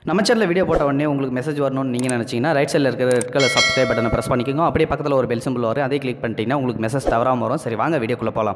நம்ம சேனலில் வீடியோ போட்ட உடனே உங்களுக்கு மெசேஜ் வரணும்னு நீங்கள் நினச்சிங்கன்னா ரைட் சைடில் இருக்கிற ரெட் கலர் சப்ஸ்கிரைப் பட்டனை ப்ரெஸ் பண்ணிக்கோங்க அப்படியே பக்கத்தில் ஒரு பெல் சிம்பிள் வரும் அதே கிளிக் பண்ணிட்டீங்கன்னா உங்களுக்கு மெசேஜ் தவறாமல் வரும் சரி வாங்க வீடியோக்குள்ளே போகலாம்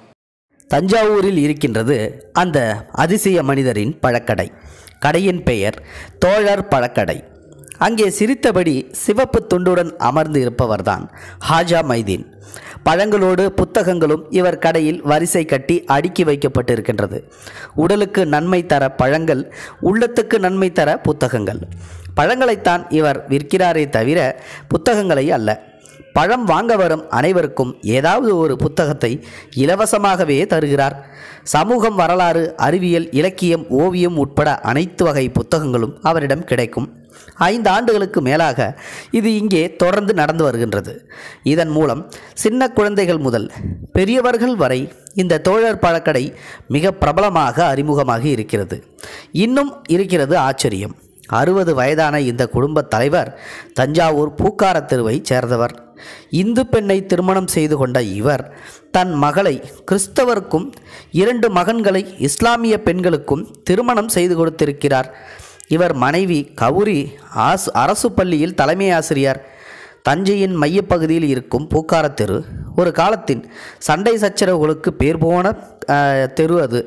தஞ்சாவூரில் இருக்கின்றது அந்த அதிசய மனிதரின் பழக்கடை கடையின் பெயர் தோழர் பழக்கடை அங்கே சிரித்தபடி சிவப்பு துண்டுடன் அமர்ந்து இருப்பவர்தான் ஹாஜா மைதீன் பழங்களோடு புத்தகங்களும் இவர் கடையில் வரிசை கட்டி அடுக்கி வைக்கப்பட்டிருக்கின்றது உடலுக்கு நன்மை தர பழங்கள் உள்ளத்துக்கு நன்மை தர புத்தகங்கள் பழங்களைத்தான் இவர் விற்கிறாரே தவிர புத்தகங்களை அல்ல பழம் வாங்க வரும் அனைவருக்கும் ஏதாவது ஒரு புத்தகத்தை இலவசமாகவே தருகிறார் சமூகம் வரலாறு அறிவியல் இலக்கியம் ஓவியம் உட்பட அனைத்து வகை புத்தகங்களும் அவரிடம் கிடைக்கும் ஐந்து ஆண்டுகளுக்கு மேலாக இது இங்கே தொடர்ந்து நடந்து வருகின்றது இதன் மூலம் சின்ன குழந்தைகள் முதல் பெரியவர்கள் வரை இந்த தோழர் பழக்கடை மிக பிரபலமாக அறிமுகமாகி இருக்கிறது இன்னும் இருக்கிறது ஆச்சரியம் அறுபது வயதான இந்த குடும்பத் தலைவர் தஞ்சாவூர் பூக்கார தெருவைச் சேர்ந்தவர் இந்து பெண்ணை திருமணம் செய்து கொண்ட இவர் தன் மகளை கிறிஸ்தவருக்கும் இரண்டு மகன்களை இஸ்லாமிய பெண்களுக்கும் திருமணம் செய்து கொடுத்திருக்கிறார் இவர் மனைவி கௌரி ஆஸ் அரசு பள்ளியில் தலைமை ஆசிரியர் தஞ்சையின் மையப்பகுதியில் இருக்கும் பூக்கார தெரு ஒரு காலத்தின் சண்டை சச்சரவுகளுக்கு பேர் போன அஹ், தெரு அது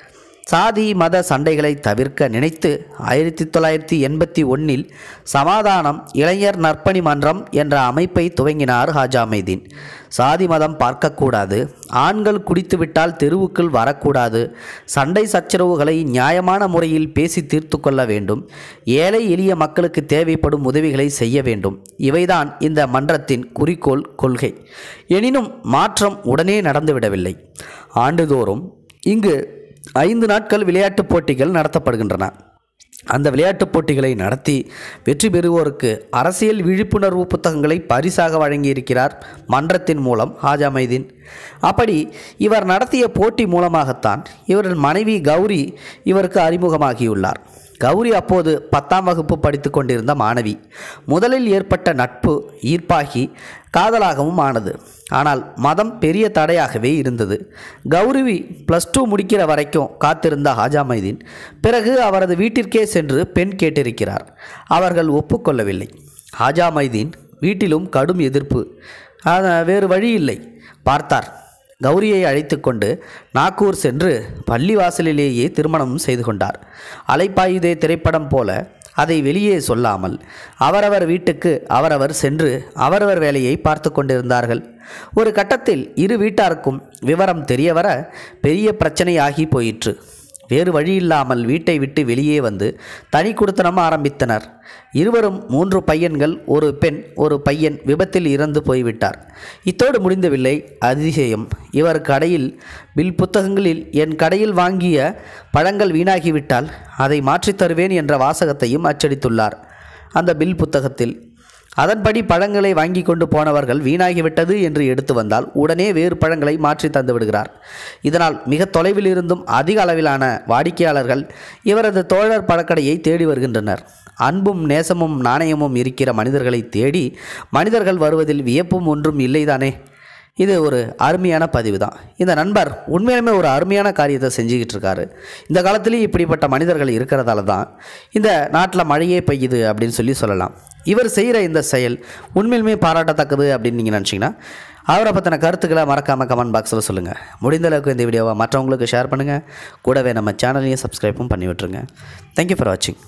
சாதி மத சண்டைகளை தவிர்க்க நினைத்து ஆயிரத்தி தொள்ளாயிரத்தி எண்பத்தி ஒன்றில் சமாதானம் இளைஞர் நற்பணி மன்றம் என்ற அமைப்பை துவங்கினார் ஹாஜா மைதீன் சாதி மதம் பார்க்கக்கூடாது ஆண்கள் குடித்துவிட்டால் தெருவுக்குள் வரக்கூடாது சண்டை சச்சரவுகளை நியாயமான முறையில் பேசி தீர்த்து கொள்ள வேண்டும் ஏழை எளிய மக்களுக்கு தேவைப்படும் உதவிகளை செய்ய வேண்டும் இவைதான் இந்த மன்றத்தின் குறிக்கோள் கொள்கை எனினும் மாற்றம் உடனே நடந்துவிடவில்லை ஆண்டுதோறும் இங்கு ஐந்து நாட்கள் விளையாட்டுப் போட்டிகள் நடத்தப்படுகின்றன அந்த விளையாட்டுப் போட்டிகளை நடத்தி வெற்றி பெறுவோருக்கு அரசியல் விழிப்புணர்வு புத்தகங்களை பரிசாக வழங்கியிருக்கிறார் மன்றத்தின் மூலம் ஹாஜா மைதீன் அப்படி இவர் நடத்திய போட்டி மூலமாகத்தான் இவரின் மனைவி கௌரி இவருக்கு அறிமுகமாகியுள்ளார் கௌரி அப்போது பத்தாம் வகுப்பு படித்து கொண்டிருந்த மாணவி முதலில் ஏற்பட்ட நட்பு ஈர்ப்பாகி காதலாகவும் ஆனது ஆனால் மதம் பெரிய தடையாகவே இருந்தது கௌரி ப்ளஸ் டூ முடிக்கிற வரைக்கும் காத்திருந்த ஹாஜா மைதீன் பிறகு அவரது வீட்டிற்கே சென்று பெண் கேட்டிருக்கிறார் அவர்கள் ஒப்புக்கொள்ளவில்லை ஹாஜா மைதீன் வீட்டிலும் கடும் எதிர்ப்பு ஆனா, வேறு வழி இல்லை பார்த்தார் கௌரியை அழைத்து கொண்டு நாக்கூர் சென்று பள்ளிவாசலிலேயே திருமணம் செய்து கொண்டார் அலைப்பாயுதே திரைப்படம் போல அதை வெளியே சொல்லாமல் அவரவர் வீட்டுக்கு அவரவர் சென்று அவரவர் வேலையை பார்த்து கொண்டிருந்தார்கள் ஒரு கட்டத்தில் இரு வீட்டாருக்கும் விவரம் தெரியவர பெரிய பிரச்சனையாகி போயிற்று வேறு வழியில்லாமல் வீட்டை விட்டு வெளியே வந்து தனி குடுத்தனம் ஆரம்பித்தனர் இருவரும் மூன்று பையன்கள் ஒரு பெண் ஒரு பையன் விபத்தில் இறந்து போய்விட்டார் இத்தோடு முடிந்தவில்லை அதிசயம் இவர் கடையில் பில் புத்தகங்களில் என் கடையில் வாங்கிய பழங்கள் வீணாகிவிட்டால் அதை மாற்றித் தருவேன் என்ற வாசகத்தையும் அச்சடித்துள்ளார் அந்த பில் புத்தகத்தில் அதன்படி பழங்களை வாங்கி கொண்டு போனவர்கள் வீணாகிவிட்டது என்று எடுத்து வந்தால் உடனே வேறு பழங்களை மாற்றி தந்து விடுகிறார் இதனால் மிக தொலைவில் இருந்தும் அதிக அளவிலான வாடிக்கையாளர்கள் இவரது தோழர் பழக்கடையை தேடி வருகின்றனர் அன்பும் நேசமும் நாணயமும் இருக்கிற மனிதர்களை தேடி மனிதர்கள் வருவதில் வியப்பும் ஒன்றும் இல்லைதானே இது ஒரு அருமையான பதிவு தான் இந்த நண்பர் உண்மையிலுமே ஒரு அருமையான காரியத்தை செஞ்சுக்கிட்டு இருக்காரு இந்த காலத்துலேயும் இப்படிப்பட்ட மனிதர்கள் இருக்கிறதால தான் இந்த நாட்டில் மழையே பெய்யுது அப்படின்னு சொல்லி சொல்லலாம் இவர் செய்கிற இந்த செயல் உண்மையிலுமே பாராட்டத்தக்கது அப்படின்னு நீங்கள் நினச்சிங்கன்னா அவரை பற்றின கருத்துக்களை மறக்காமல் கமெண்ட் பாக்ஸில் சொல்லுங்கள் முடிந்த அளவுக்கு இந்த வீடியோவை மற்றவங்களுக்கு ஷேர் பண்ணுங்கள் கூடவே நம்ம சேனலையும் சப்ஸ்கிரைப்பும் பண்ணி விட்டுருங்க தேங்க்யூ ஃபார் வாட்சிங்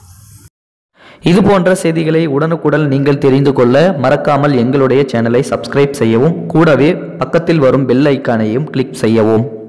இது போன்ற செய்திகளை உடனுக்குடன் நீங்கள் தெரிந்து கொள்ள மறக்காமல் எங்களுடைய சேனலை சப்ஸ்கிரைப் செய்யவும் கூடவே பக்கத்தில் வரும் பெல் ஐக்கானையும் கிளிக் செய்யவும்